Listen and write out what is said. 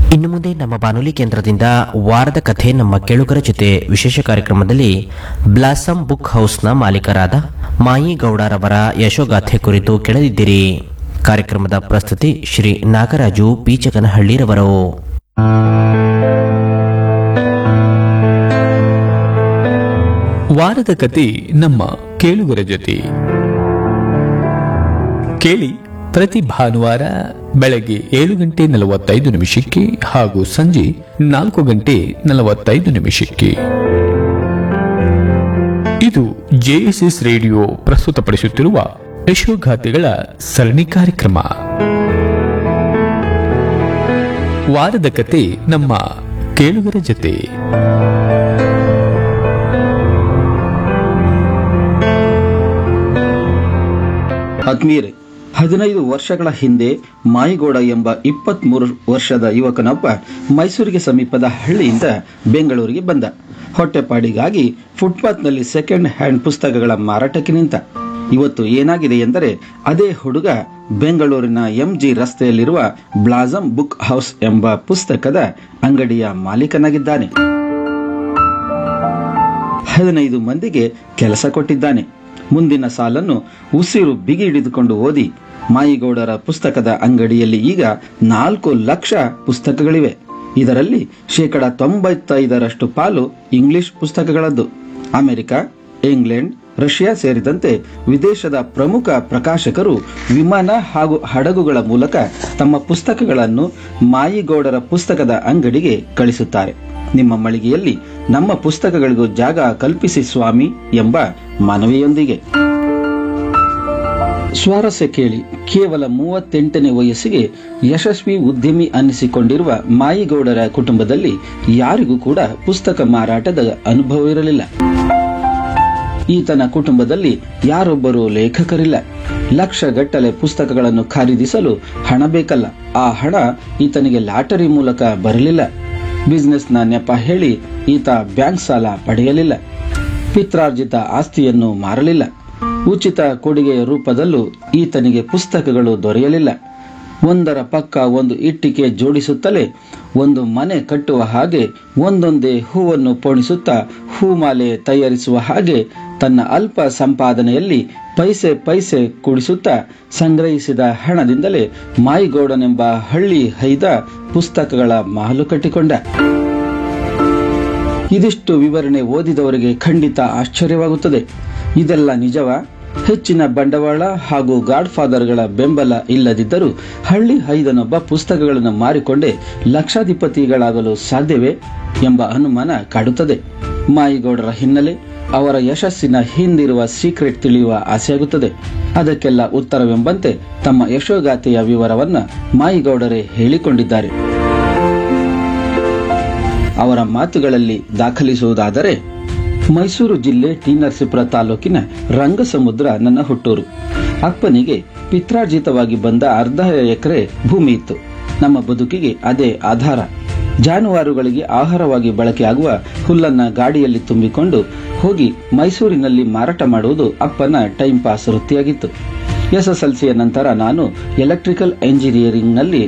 ಇನ್ನು ಮುಂದೆ ನಮ್ಮ ಬಾನುಲಿ ಕೇಂದ್ರದಿಂದ ವಾರದ ಕಥೆ ನಮ್ಮ ಕೇಳುಗರ ಜೊತೆ ವಿಶೇಷ ಕಾರ್ಯಕ್ರಮದಲ್ಲಿ ಬ್ಲಾಸಮ್ ಬುಕ್ ಹೌಸ್ನ ಮಾಲೀಕರಾದ ಮಾಯಿ ಗೌಡರವರ ಯಶೋಗಾಥೆ ಕುರಿತು ಕೆಳದಿದ್ದೀರಿ ಕಾರ್ಯಕ್ರಮದ ಪ್ರಸ್ತುತಿ ಶ್ರೀ ನಾಗರಾಜು ಪೀಚಕನಹಳ್ಳಿರವರು ವಾರದ ಕತೆ ನಮ್ಮ ಕೇಳುಗರ ಜೊತೆ ಕೇಳಿ ಪ್ರತಿ ಭಾನುವಾರ ಬೆಳಗ್ಗೆ ಏಳು ಗಂಟೆ ನಲವತ್ತೈದು ನಿಮಿಷಕ್ಕೆ ಹಾಗೂ ಸಂಜೆ ನಾಲ್ಕು ಗಂಟೆ ನಲವತ್ತೈದು ನಿಮಿಷಕ್ಕೆ ಇದು ಜೆಎಸ್ಎಸ್ ರೇಡಿಯೋ ಪ್ರಸ್ತುತಪಡಿಸುತ್ತಿರುವ ಯಶೋಗಾಥೆಗಳ ಸರಣಿ ಕಾರ್ಯಕ್ರಮ ವಾರದ ಕತೆ ನಮ್ಮ ಕೇಳುಗರ ಜೊತೆ ಆತ್ಮೀಯರೇ ಹದಿನೈದು ವರ್ಷಗಳ ಹಿಂದೆ ಮಾಯಿಗೌಡ ಎಂಬ ಇಪ್ಪತ್ಮೂರು ವರ್ಷದ ಯುವಕನೊಬ್ಬ ಮೈಸೂರಿಗೆ ಸಮೀಪದ ಹಳ್ಳಿಯಿಂದ ಬೆಂಗಳೂರಿಗೆ ಬಂದ ಹೊಟ್ಟೆಪಾಡಿಗಾಗಿ ಫುಟ್ಪಾತ್ನಲ್ಲಿ ಸೆಕೆಂಡ್ ಹ್ಯಾಂಡ್ ಪುಸ್ತಕಗಳ ಮಾರಾಟಕ್ಕೆ ನಿಂತ ಇವತ್ತು ಏನಾಗಿದೆ ಎಂದರೆ ಅದೇ ಹುಡುಗ ಬೆಂಗಳೂರಿನ ಎಂಜಿ ರಸ್ತೆಯಲ್ಲಿರುವ ಬ್ಲಾಸಮ್ ಬುಕ್ ಹೌಸ್ ಎಂಬ ಪುಸ್ತಕದ ಅಂಗಡಿಯ ಮಾಲೀಕನಾಗಿದ್ದಾನೆ ಹದಿನೈದು ಮಂದಿಗೆ ಕೆಲಸ ಕೊಟ್ಟಿದ್ದಾನೆ ಮುಂದಿನ ಸಾಲನ್ನು ಉಸಿರು ಬಿಗಿ ಹಿಡಿದುಕೊಂಡು ಓದಿ ಮಾಯಿಗೌಡರ ಪುಸ್ತಕದ ಅಂಗಡಿಯಲ್ಲಿ ಈಗ ನಾಲ್ಕು ಲಕ್ಷ ಪುಸ್ತಕಗಳಿವೆ ಇದರಲ್ಲಿ ಶೇಕಡ ತೊಂಬತ್ತೈದರಷ್ಟು ಪಾಲು ಇಂಗ್ಲಿಷ್ ಪುಸ್ತಕಗಳದ್ದು ಅಮೆರಿಕ ಇಂಗ್ಲೆಂಡ್ ರಷ್ಯಾ ಸೇರಿದಂತೆ ವಿದೇಶದ ಪ್ರಮುಖ ಪ್ರಕಾಶಕರು ವಿಮಾನ ಹಾಗೂ ಹಡಗುಗಳ ಮೂಲಕ ತಮ್ಮ ಪುಸ್ತಕಗಳನ್ನು ಮಾಯಿಗೌಡರ ಪುಸ್ತಕದ ಅಂಗಡಿಗೆ ಕಳಿಸುತ್ತಾರೆ ನಿಮ್ಮ ಮಳಿಗೆಯಲ್ಲಿ ನಮ್ಮ ಪುಸ್ತಕಗಳಿಗೂ ಜಾಗ ಕಲ್ಪಿಸಿ ಸ್ವಾಮಿ ಎಂಬ ಮನವಿಯೊಂದಿಗೆ ಸ್ವಾರಸ್ಯ ಕೇಳಿ ಕೇವಲ ಮೂವತ್ತೆಂಟನೇ ವಯಸ್ಸಿಗೆ ಯಶಸ್ವಿ ಉದ್ಯಮಿ ಅನ್ನಿಸಿಕೊಂಡಿರುವ ಮಾಯಿಗೌಡರ ಕುಟುಂಬದಲ್ಲಿ ಯಾರಿಗೂ ಕೂಡ ಪುಸ್ತಕ ಮಾರಾಟದ ಅನುಭವವಿರಲಿಲ್ಲ ಈತನ ಕುಟುಂಬದಲ್ಲಿ ಯಾರೊಬ್ಬರು ಲೇಖಕರಿಲ್ಲ ಲಕ್ಷಗಟ್ಟಲೆ ಪುಸ್ತಕಗಳನ್ನು ಖರೀದಿಸಲು ಹಣ ಬೇಕಲ್ಲ ಆ ಹಣ ಈತನಿಗೆ ಲಾಟರಿ ಮೂಲಕ ಬರಲಿಲ್ಲ ಬಿಸಿನೆಸ್ನ ನೆಪ ಹೇಳಿ ಈತ ಬ್ಯಾಂಕ್ ಸಾಲ ಪಡೆಯಲಿಲ್ಲ ಪಿತ್ರಾರ್ಜಿತ ಆಸ್ತಿಯನ್ನು ಮಾರಲಿಲ್ಲ ಉಚಿತ ಕೊಡುಗೆಯ ರೂಪದಲ್ಲೂ ಈತನಿಗೆ ಪುಸ್ತಕಗಳು ದೊರೆಯಲಿಲ್ಲ ಒಂದರ ಪಕ್ಕ ಒಂದು ಇಟ್ಟಿಗೆ ಜೋಡಿಸುತ್ತಲೇ ಒಂದು ಮನೆ ಕಟ್ಟುವ ಹಾಗೆ ಒಂದೊಂದೇ ಹೂವನ್ನು ಪೋಣಿಸುತ್ತಾ ಹೂಮಾಲೆ ತಯಾರಿಸುವ ಹಾಗೆ ತನ್ನ ಅಲ್ಪ ಸಂಪಾದನೆಯಲ್ಲಿ ಪೈಸೆ ಪೈಸೆ ಕೂಡಿಸುತ್ತಾ ಸಂಗ್ರಹಿಸಿದ ಹಣದಿಂದಲೇ ಮಾಯಿಗೌಡನೆಂಬ ಹಳ್ಳಿ ಹೈದ ಪುಸ್ತಕಗಳ ಮಹಲು ಕಟ್ಟಿಕೊಂಡ ಇದಿಷ್ಟು ವಿವರಣೆ ಓದಿದವರಿಗೆ ಖಂಡಿತ ಆಶ್ಚರ್ಯವಾಗುತ್ತದೆ ಇದೆಲ್ಲ ನಿಜವ ಹೆಚ್ಚಿನ ಬಂಡವಾಳ ಹಾಗೂ ಗಾಡ್ ಫಾದರ್ಗಳ ಬೆಂಬಲ ಇಲ್ಲದಿದ್ದರೂ ಹಳ್ಳಿ ಹೈದನೊಬ್ಬ ಪುಸ್ತಕಗಳನ್ನು ಮಾರಿಕೊಂಡೇ ಲಕ್ಷಾಧಿಪತಿಗಳಾಗಲು ಸಾಧ್ಯವೇ ಎಂಬ ಅನುಮಾನ ಕಾಡುತ್ತದೆ ಮಾಯಿಗೌಡರ ಹಿನ್ನೆಲೆ ಅವರ ಯಶಸ್ಸಿನ ಹಿಂದಿರುವ ಸೀಕ್ರೆಟ್ ತಿಳಿಯುವ ಆಸೆಯಾಗುತ್ತದೆ ಅದಕ್ಕೆಲ್ಲ ಉತ್ತರವೆಂಬಂತೆ ತಮ್ಮ ಯಶೋಗಾಥೆಯ ವಿವರವನ್ನ ಮಾಯಿಗೌಡರೇ ಹೇಳಿಕೊಂಡಿದ್ದಾರೆ ಅವರ ಮಾತುಗಳಲ್ಲಿ ದಾಖಲಿಸುವುದಾದರೆ ಮೈಸೂರು ಜಿಲ್ಲೆ ಟಿ ನರಸೀಪುರ ತಾಲೂಕಿನ ರಂಗಸಮುದ್ರ ನನ್ನ ಹುಟ್ಟೂರು ಅಪ್ಪನಿಗೆ ಪಿತ್ರಾರ್ಜಿತವಾಗಿ ಬಂದ ಅರ್ಧ ಎಕರೆ ಭೂಮಿ ಇತ್ತು ನಮ್ಮ ಬದುಕಿಗೆ ಅದೇ ಆಧಾರ ಜಾನುವಾರುಗಳಿಗೆ ಆಹಾರವಾಗಿ ಬಳಕೆಯಾಗುವ ಹುಲ್ಲನ್ನ ಗಾಡಿಯಲ್ಲಿ ತುಂಬಿಕೊಂಡು ಹೋಗಿ ಮೈಸೂರಿನಲ್ಲಿ ಮಾರಾಟ ಮಾಡುವುದು ಅಪ್ಪನ ಟೈಮ್ ಪಾಸ್ ವೃತ್ತಿಯಾಗಿತ್ತು ಎಸ್ಎಸ್ಎಲ್ಸಿಯ ನಂತರ ನಾನು ಎಲೆಕ್ಟ್ರಿಕಲ್ ಎಂಜಿನಿಯರಿಂಗ್ನಲ್ಲಿ